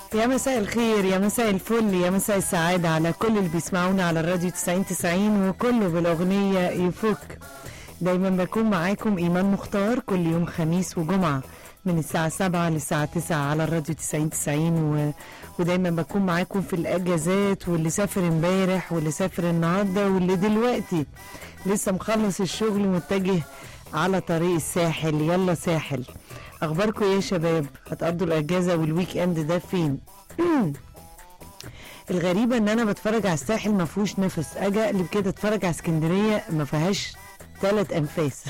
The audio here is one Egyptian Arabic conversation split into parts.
يا مساء الخير يا مساء الفل يا مساء السعادة على كل اللي بيسمعونا على الراديو 90 90 وكله بالأغنية يفك دايما بكون معاكم إيمان مختار كل يوم خميس وجمعة من الساعة 7 للساعة 9 على الراديو 90 90 و... ودايما بكون معاكم في الأجازات واللي سافر امبارح واللي سافر النهاردة واللي دلوقتي لسه مخلص الشغل ومتجه على طريق الساحل يلا ساحل اخباركم ايه يا شباب هتقضوا الاجازه والويك اند ده فين الغريبه ان انا بتفرج على الساحل ما فيهوش نفس اجي اقلب كده اتفرج على اسكندريه ما فيهاش ثلاث انفاس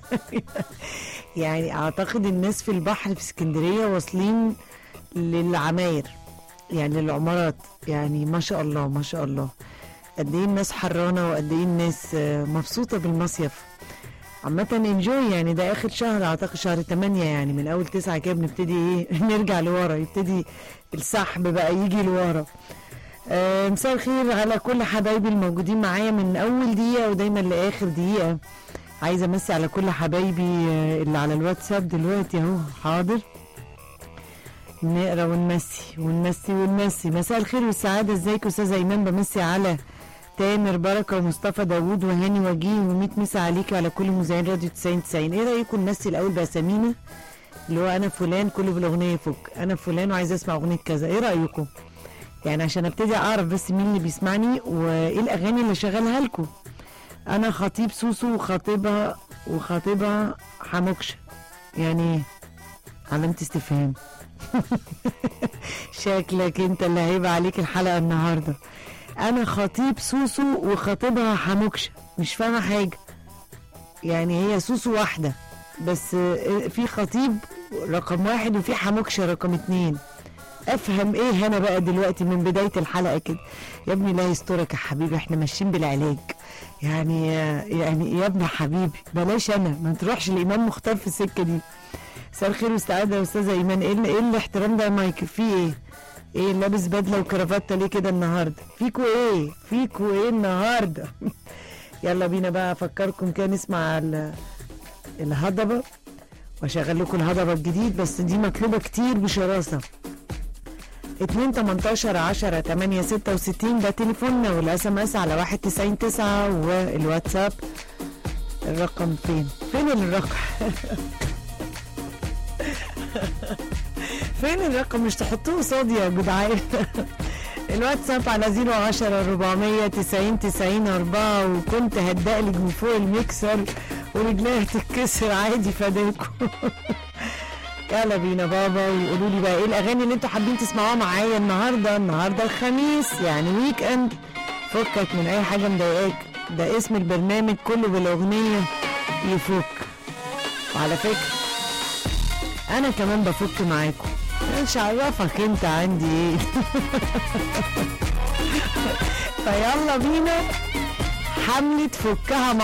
يعني اعتقد الناس في البحر في اسكندريه واصلين للعماير يعني للعمارات يعني ما شاء الله ما شاء الله قد ايه الناس حرانه وقد ايه الناس آه، مبسوطه بالمصيف عامة انجوي يعني ده اخر شهر اعتقد شهر 8 يعني من اول تسعة كده بنبتدي ايه نرجع لورا يبتدي السحب بقى يجي لورا آه، مساء الخير على كل حبايبي الموجودين معايا من اول دقيقة ودايما لاخر دقيقة عايزة امسي على كل حبايبي آه، اللي على الواتساب دلوقتي اهو حاضر نقرا ونمسي ونمسي ونمسي مساء الخير والسعادة ازيك استاذة ايمان بمسي على تامر بركه ومصطفى داوود وهاني وجيه وميت مسا عليكي وعلى كل مذيعين راديو 90 90 ايه رايكم نمسي الاول باسامينا اللي هو انا فلان كله بالاغنيه يفك انا فلان وعايزه اسمع اغنيه كذا ايه رايكم يعني عشان ابتدي اعرف بس مين اللي بيسمعني وايه الاغاني اللي شغالها لكم انا خطيب سوسو وخطيبها وخطيبها حموكشه يعني ايه علامه استفهام شكلك انت اللي هيبقى عليك الحلقه النهارده انا خطيب سوسو وخطيبها حموكشه مش فاهمه حاجه يعني هي سوسو واحده بس آه، في خطيب رقم واحد وفي حموكشه رقم اتنين افهم ايه هنا بقى دلوقتي من بدايه الحلقه كده يا ابني لا يسترك يا حبيبي احنا ماشيين بالعلاج يعني يعني يا ابني حبيبي بلاش انا ما تروحش الامام مختار في السكه دي مساء الخير والسعاده يا استاذه ايمان ايه ال- ايه الاحترام ده يا مايكل في ايه ايه لابس بدله وكرافته ليه كده النهارده فيكوا ايه فيكوا ايه النهارده يلا بينا بقى افكركم كده نسمع ال- الهضبه واشغل لكم الهضبه الجديد بس دي مطلوبه كتير بشراسه 2 18 10 8 66 ده تليفوننا والاس ام اس على 1 90 9 والواتساب الرقم فين؟ فين الرقم؟ فين الرقم مش تحطوه قصادي يا جدعان الواتساب على 010 400 90 90 4 وكنت هتدقلج من فوق الميكسر ورجليها تتكسر عادي فداكم يلا بينا بابا وقولوا لي بقى ايه الاغاني اللي انتوا حابين تسمعوها معايا النهارده النهارده الخميس يعني ويك اند فكك من اي حاجه مضايقاك ده اسم البرنامج كله بالاغنيه يفك وعلى فكره انا كمان بفك معاكم مش عرفك انت عندي ايه فيلا بينا حملة فكها مع